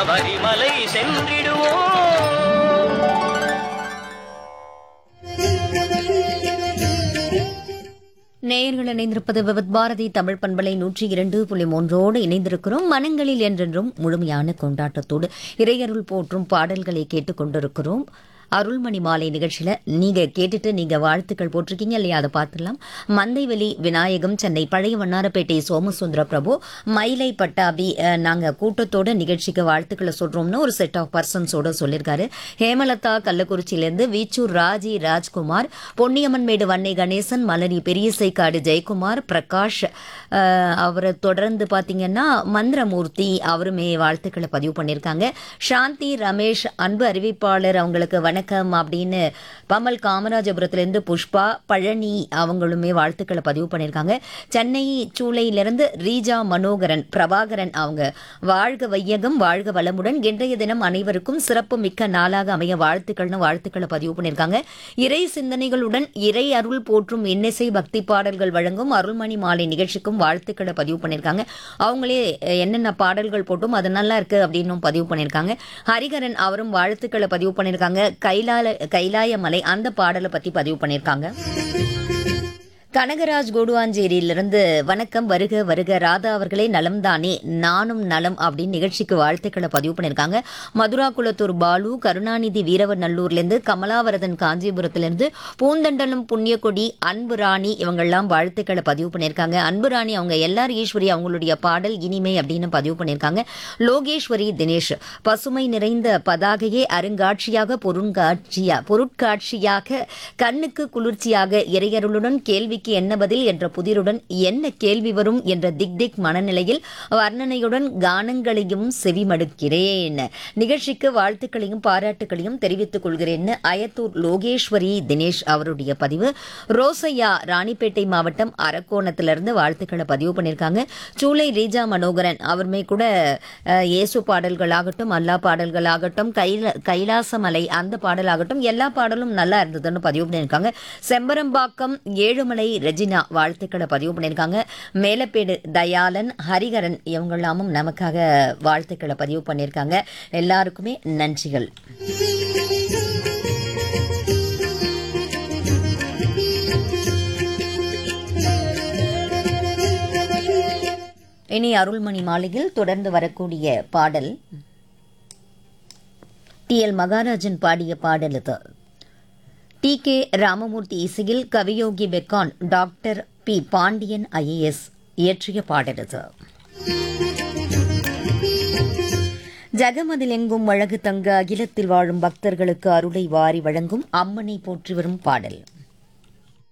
சபரிமலை சென்றிடுவோம் நேயர்கள் இணைந்திருப்பது விவத் பாரதி தமிழ் பண்பலை நூற்றி இரண்டு புள்ளி மூன்றோடு இணைந்திருக்கிறோம் மனங்களில் என்றென்றும் முழுமையான கொண்டாட்டத்தோடு இறையருள் போற்றும் பாடல்களை கேட்டுக் கொண்டிருக்கிறோம் அருள்மணி மாலை நிகழ்ச்சியில நீங்க கேட்டுட்டு நீங்க வாழ்த்துக்கள் போட்டிருக்கீங்க இல்லையா அதை பார்த்துடலாம் மந்தைவெளி விநாயகம் சென்னை பழைய வண்ணாரப்பேட்டை சோமசுந்தர பிரபு மயிலை பட்டாபி அஹ், நாங்க கூட்டத்தோட நிகழ்ச்சிக்கு வாழ்த்துக்களை சொல்றோம்னு ஒரு செட் ஆஃப் பர்சன்ஸோட சொல்லியிருக்காரு ஹேமலதா கள்ளக்குறிச்சியிலேருந்து வீச்சூர் ராஜி ராஜ்குமார் பொன்னியம்மன்மேடு வன்னை கணேசன் மலரி பெரியசைக்காடு ஜெயக்குமார் பிரகாஷ் அஹ், அவரை தொடர்ந்து பாத்தீங்கன்னா மந்திரமூர்த்தி அவருமே வாழ்த்துக்களை பதிவு பண்ணியிருக்காங்க சாந்தி ரமேஷ் அன்பு அறிவிப்பாளர் அவங்களுக்கு வணக்கம் அப்படின்னு பமல் காமராஜபுரத்திலிருந்து புஷ்பா பழனி அவங்களுமே வாழ்த்துக்களை பதிவு பண்ணியிருக்காங்க சென்னை சூளையிலிருந்து ரீஜா மனோகரன் பிரபாகரன் அவங்க வாழ்க வையகம் வாழ்க வளமுடன் இன்றைய தினம் அனைவருக்கும் சிறப்பு மிக்க நாளாக அமைய வாழ்த்துக்கள்னு வாழ்த்துக்களை பதிவு பண்ணியிருக்காங்க இறை சிந்தனைகளுடன் இறை அருள் போற்றும் இன்னிசை பக்தி பாடல்கள் வழங்கும் அருள்மணி மாலை நிகழ்ச்சிக்கும் வாழ்த்துக்களை பதிவு பண்ணியிருக்காங்க அவங்களே அஹ், என்னென்ன பாடல்கள் போட்டும் அது நல்லா இருக்கு அப்படின்னும் பதிவு பண்ணியிருக்காங்க ஹரிகரன் அவரும் வாழ்த்துக்களை பதிவு பண்ணியிருக்காங்க கைலால கைலாயமலை அந்த பாடலை பத்தி பதிவு பண்ணியிருக்காங்க கனகராஜ் கோடுவாஞ்சேரியிலிருந்து வணக்கம் வருக வருக ராதா அவர்களே நலம் தானே நானும் நலம் அப்படின்னு நிகழ்ச்சிக்கு வாழ்த்துக்களை பதிவு பண்ணியிருக்காங்க மதுரா குளத்தூர் பாலு கருணாநிதி வீரவநல்லூர்லேருந்து கமலாவரதன் காஞ்சிபுரத்திலிருந்து பூந்தண்டலம் புண்ணியக்கொடி அன்பு ராணி இவங்கெல்லாம் வாழ்த்துக்களை பதிவு பண்ணியிருக்காங்க அன்பு ராணி அவங்க எல்லார் ஈஸ்வரி அவங்களுடைய பாடல் இனிமை அப்படின்னு பதிவு பண்ணியிருக்காங்க லோகேஸ்வரி தினேஷ் பசுமை நிறைந்த பதாகையே அருங்காட்சியாக பொருட்காட்சியா பொருட்காட்சியாக கண்ணுக்கு குளிர்ச்சியாக இறையருளுடன் கேள்விக்கு என்ன பதில் என்ற புதிருடன் என்ன கேள்வி வரும் என்ற திக் திக் மனநிலையில் வர்ணனையுடன் கானங்களையும் செவிமடுக்கிறேன் நிகழ்ச்சிக்கு வாழ்த்துக்களையும் பாராட்டுகளையும் தெரிவித்துக் கொள்கிறேன்னு அயத்தூர் லோகேஸ்வரி தினேஷ் அவருடைய பதிவு ரோசையா ராணிப்பேட்டை மாவட்டம் அரக்கோணத்திலிருந்து வாழ்த்துக்களை பதிவு பண்ணியிருக்காங்க சூளை ரீஜா மனோகரன் அவருமே கூட அஹ், இயேசு பாடல்களாகட்டும் அல்லா பாடல்களாகட்டும் கைல கைலாசமலை அந்த பாடலாகட்டும் எல்லா பாடலும் நல்லா இருந்ததுன்னு பதிவு பண்ணியிருக்காங்க செம்பரம்பாக்கம் ஏழுமலை ரெஜினா வாழ்த்துக்களை பதிவு பண்ணியிருக்காங்க மேலப்பேடு தயாளன் ஹரிகரன் இவங்கெல்லாமும் நமக்காக வாழ்த்துக்களை பதிவு பண்ணியிருக்காங்க எல்லாருக்குமே நன்றிகள் இனி அருள்மணி மாலையில் தொடர்ந்து வரக்கூடிய பாடல் டி எல் மகாராஜன் பாடிய பாடல் இது டி கே ராமமூர்த்தி இசையில் கவியோகி பெக்கான் டாக்டர் பி பாண்டியன் ஐஏஎஸ் இயற்றிய பாடல் இது ஜகமதிலெங்கும் அழகு தங்க அகிலத்தில் வாழும் பக்தர்களுக்கு அருளை வாரி வழங்கும் அம்மனை போற்றி வரும் பாடல்